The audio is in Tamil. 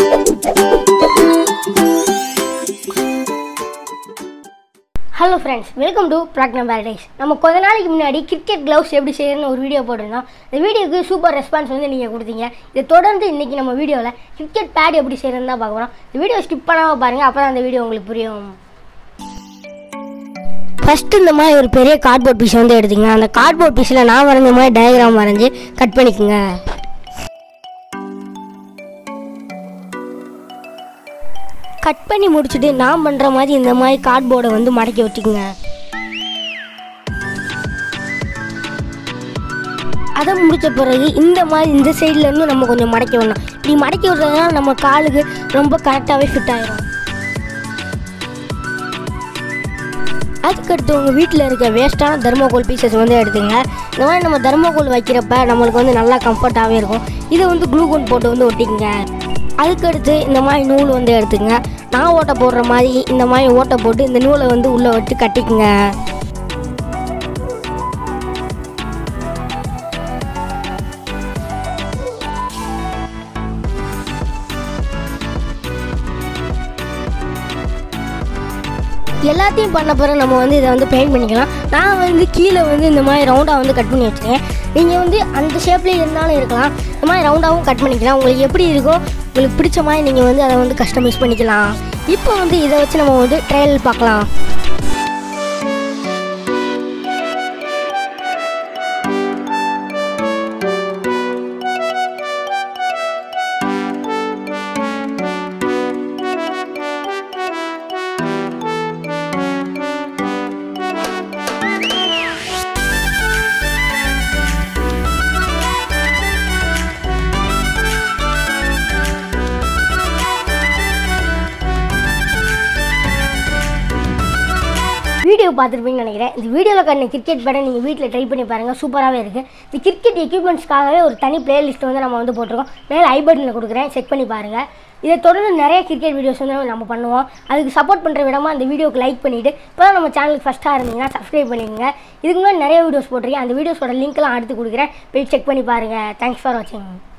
ஹலோ ஃப்ரெண்ட்ஸ் வெல்கம் டு ப்ராக்னம் பேரடைஸ் நம்ம கொஞ்ச நாளைக்கு முன்னாடி கிரிக்கெட் க்ளவுஸ் எப்படி செய்யணும்னு ஒரு வீடியோ போட்டிருந்தோம் இந்த வீடியோக்கு சூப்பர் ரெஸ்பான்ஸ் வந்து நீங்கள் கொடுத்தீங்க இதை தொடர்ந்து இன்றைக்கி நம்ம வீடியோவில் கிரிக்கெட் பேட் எப்படி செய்யணும்னு தான் பார்க்க போகிறோம் இந்த வீடியோ ஸ்கிப் பண்ணாமல் பாருங்கள் அப்போ தான் அந்த வீடியோ உங்களுக்கு புரியும் ஃபஸ்ட்டு இந்த மாதிரி ஒரு பெரிய கார்ட்போர்ட் பீஸ் வந்து எடுத்துங்க அந்த கார்ட்போர்ட் பீஸில் நான் வரைஞ்ச மாதிரி டயக்ராம் வரைஞ்சி கட் பண்ணிக்கோங்க கட் பண்ணி முடிச்சுட்டு நான் பண்ணுற மாதிரி இந்த மாதிரி கார்ட்போர்டை வந்து மடக்கி வச்சுக்கோங்க அதை முடிச்ச பிறகு இந்த மாதிரி இந்த சைடில் இருந்து நம்ம கொஞ்சம் மடக்கி விடணும் இப்படி மடக்கி விடுறதுனால நம்ம காலுக்கு ரொம்ப கரெக்டாகவே ஃபிட் ஆயிரும் அதுக்கடுத்து உங்கள் வீட்டில் இருக்க வேஸ்ட்டான தர்மோகோல் பீசஸ் வந்து எடுத்துங்க இந்த மாதிரி நம்ம தர்மோகோல் வைக்கிறப்ப நம்மளுக்கு வந்து நல்லா கம்ஃபர்ட்டாகவே இருக்கும் இதை வந்து க்ளூகோன் போட்டு வந்து ஒட்டிக்கங்க அதுக்கடுத்து இந்த மாதிரி நூல் வந்து எடுத்துங்க நான் ஓட்டை போடுற மாதிரி இந்த மாதிரி ஓட்டை போட்டு இந்த நூலை வந்து உள்ளே வச்சு கட்டிக்குங்க எல்லாத்தையும் பண்ண பிறகு நம்ம வந்து இதை வந்து பெயிண்ட் பண்ணிக்கலாம் நான் வந்து கீழே வந்து இந்த மாதிரி ரவுண்டாக வந்து கட் பண்ணி வச்சுருக்கேன் நீங்கள் வந்து அந்த ஷேப்லேயே இருந்தாலும் இருக்கலாம் இந்த மாதிரி ரவுண்டாகவும் கட் பண்ணிக்கலாம் உங்களுக்கு எப்படி இருக்கோ உங்களுக்கு பிடிச்ச மாதிரி நீங்கள் வந்து அதை வந்து கஸ்டமைஸ் பண்ணிக்கலாம் இப்போ வந்து இதை வச்சு நம்ம வந்து ட்ரையல் பார்க்கலாம் வீடியோ பார்த்துருப்பீங்கன்னு நினைக்கிறேன் இந்த வீடியோவில் கண்ண கிரிக்கெட் பேட்டை நீங்கள் வீட்டில் ட்ரை பண்ணி பாருங்கள் சூப்பராகவே இருக்குது இந்த கிரிக்கெட் எக்யூப்மெண்ட்ஸ்க்காகவே ஒரு தனி பிளேலிஸ்ட் வந்து நம்ம வந்து போட்டிருக்கோம் மேலே ஐ பட்டனில் கொடுக்குறேன் செக் பண்ணி பாருங்கள் இதை தொடர்ந்து நிறைய கிரிக்கெட் வீடியோஸ் வந்து நம்ம பண்ணுவோம் அதுக்கு சப்போர்ட் பண்ணுற விடமாக அந்த வீடியோக்கு லைக் பண்ணிவிட்டு இப்போ நம்ம சேனலுக்கு ஃபஸ்ட்டாக இருந்தீங்கன்னா சப்ஸ்கிரைப் பண்ணிக்கோங்க இதுக்கு முன்னாடி நிறைய வீடியோஸ் போட்டிருக்கேன் அந்த வீடியோஸோட லிங்க்லாம் அடுத்து கொடுக்குறேன் போய் செக் பண்ணி பாருங்கள் தேங்க்ஸ் ஃபார் வாட்சிங்